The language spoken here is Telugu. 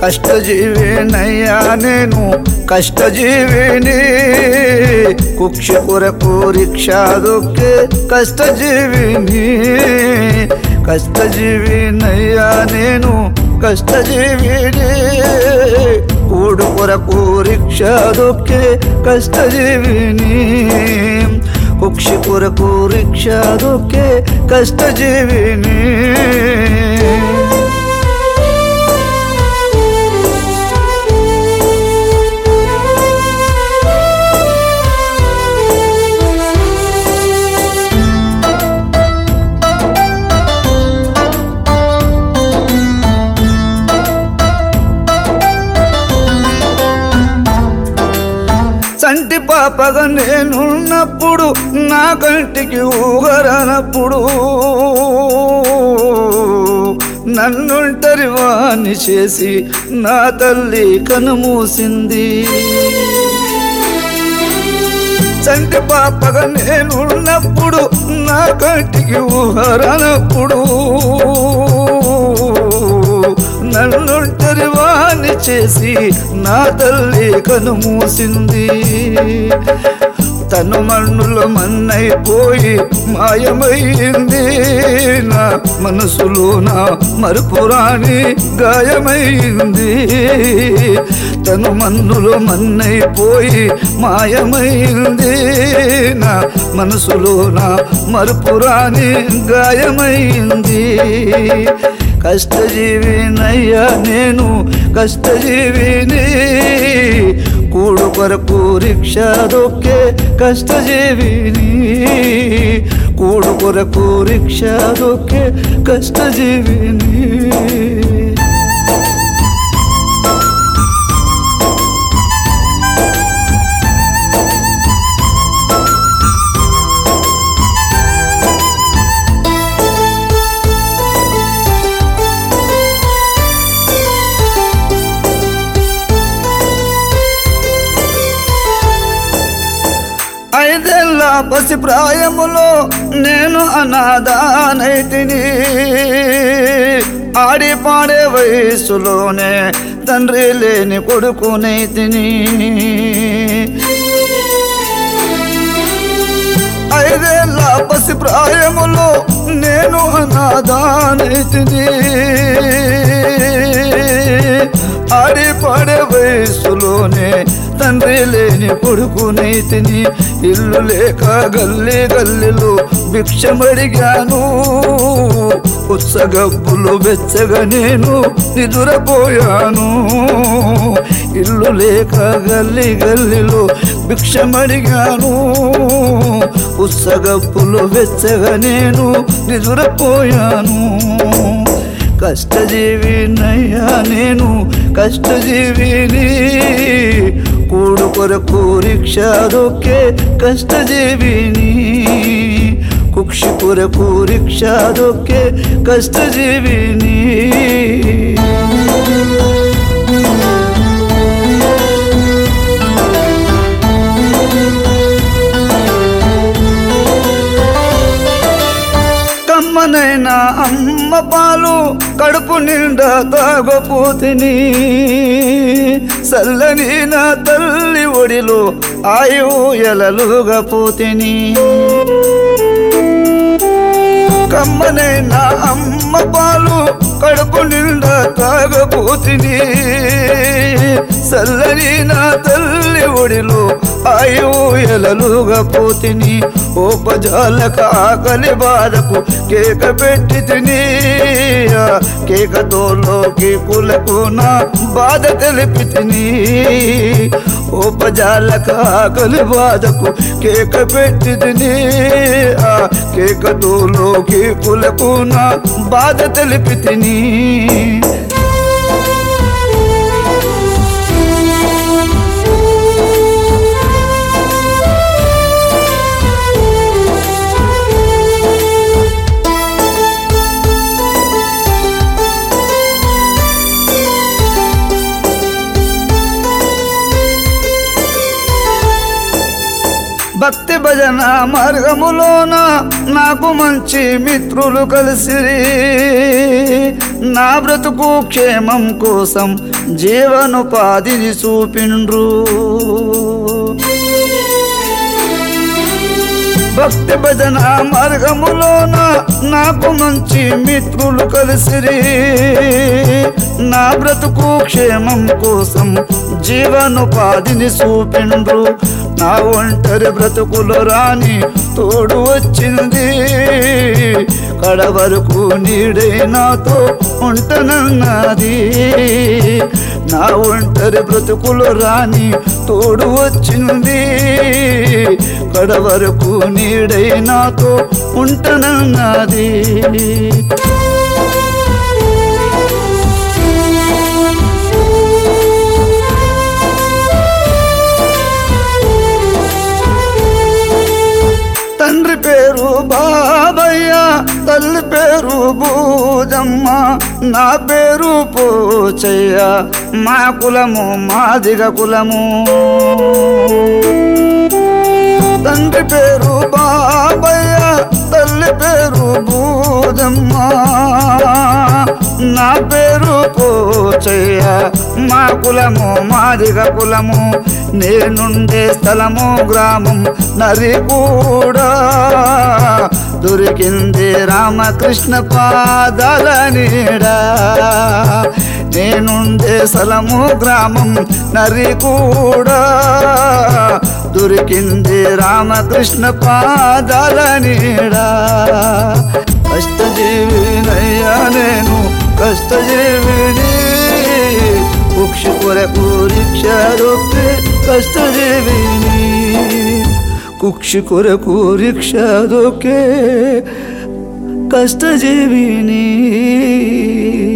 కష్టజీవినయ్యా నేను కష్టజీవిని కుక్ష కొరకు రిక్షా దొక్కే కష్టజీవిని కష్టజీవినయ్యా నేను కష్టజీవిని కూడు కొరకు రిక్షా దొక్కే కష్టజీవిని కుక్ష కొరకు రిక్షా దొక్కే కష్టజీవిని సంటి పాపగా నేనున్నప్పుడు నా కంటికి ఊగరనప్పుడు నన్నుంటరి వాణ్ణి చేసి నా తల్లి కనుమూసింది చంటి పాపగా నేనున్నప్పుడు నా కంటికి ఊహరనప్పుడు నన్నుంటరి వాణ్ణి చేసి నా తల్లి కనుమూసింది తను మన్నులో మన్నైపోయి మాయమైంది నా మనసులో నా మరుపురాని గాయమైంది తను మన్నులో మన్నైపోయి మాయమైంది నా మనసులో నా మరుపురాని గాయమైంది కష్టజీవినయ్యా నేను కష్టజీవిని కూడు కొరకు రిక్షా దొక్కే కష్టజీవిని కూడు కొరకు రిక్షా దొక్కే కష్టజీవిని ఐదేళ్ళ పసి ప్రాయములో నేను అనాథానైతిని ఆడి పాడే వయసులోనే తండ్రి లేని కొడుకునైతిని ఐదేళ్ళ పసి ప్రాయములో నేను అనాథానైతిని ఆడి పాడే వయసులోనే తండ్రి లేని కొడుకునైతిని ఇల్లు లేక గల్లీ గల్లీలో భిక్షమడిగాను ఉత్సగబ్బులు వెచ్చగా నేను నిదురపోయాను ఇల్లు లేక గల్లీ గల్లీలో భిక్షమడిగాను ఉత్సగప్పులు వెచ్చగా నేను నిదురపోయాను కష్టజీవినయ్యా నేను కష్టజీవిని కూడు కొరకు రిక్షా దొక్కే కష్టజీవిని కుక్షి కొరకు రిక్షా దొక్కే కష్టజీవిని కమ్మనైనా అమ్మ పాలు కడుపు నిండా తాగపోతిని చల్లని నా తల్లి ఒడిలో ఆయు ఎలలుగా పోతిని కమ్మనైనా అమ్మ పాలు కడుపు నిండా తాగపోతిని చల్లని నా తల్లి ఒడిలో ఆయు ఎలలుగా పోతిని ఓపజాలక ఆకలి బాధకు కేక పెట్టి తిని ఆ కేకతోలోకి కులకు నా బాధ తెలిపి తిని ఓపజాలక ఆకలి బాధకు కేక పెట్టి తిని ఆ కేకతోలోకి కులకు నా బాధ తెలిపి తిని భక్తి భజన మార్గములోన నాకు మంచి మిత్రులు కలిసిరి నా బ్రతుకు క్షేమం కోసం జీవనోపాధిని చూపిండ్రు భక్తి భజన మార్గములోన నాకు మంచి మిత్రులు కలిసిరి నా బ్రతుకు క్షేమం కోసం జీవనోపాధిని చూపిండ్రు నా ఒంటరి బ్రతుకులో రాని తోడు వచ్చింది కడ వరకు నీడే నాతో ఉంటనన్నది నా ఒంటరి బ్రతుకులో రాని తోడు వచ్చింది కడ వరకు నీడై నాతో ఉంటనన్నది తండ్రి పేరు బాబయ్య తల్లి పేరు బూజమ్మ నా పేరు పోచయ్య మా కులము మాదిగ కులము తండ్రి పేరు బాబయ్య తల్లి పేరు బూజమ్మ నా పేరు పోచయ్య మా కులము మాదిగ కులము నేనుండే స్థలము గ్రామం నరి కూడా దొరికింది రామకృష్ణ పాదాల నీడా నేనుండే స్థలము గ్రామం నరి కూడా దొరికింది రామకృష్ణ పాదాల నీడా కష్టజీవినయ్యా నేను కష్టజీవిని కుక్షి కొరకు రిక్ష రొప్పి కష్టజీవిని కుక్షి కొరకు రిక్ష దొక్కే కష్టజీవిని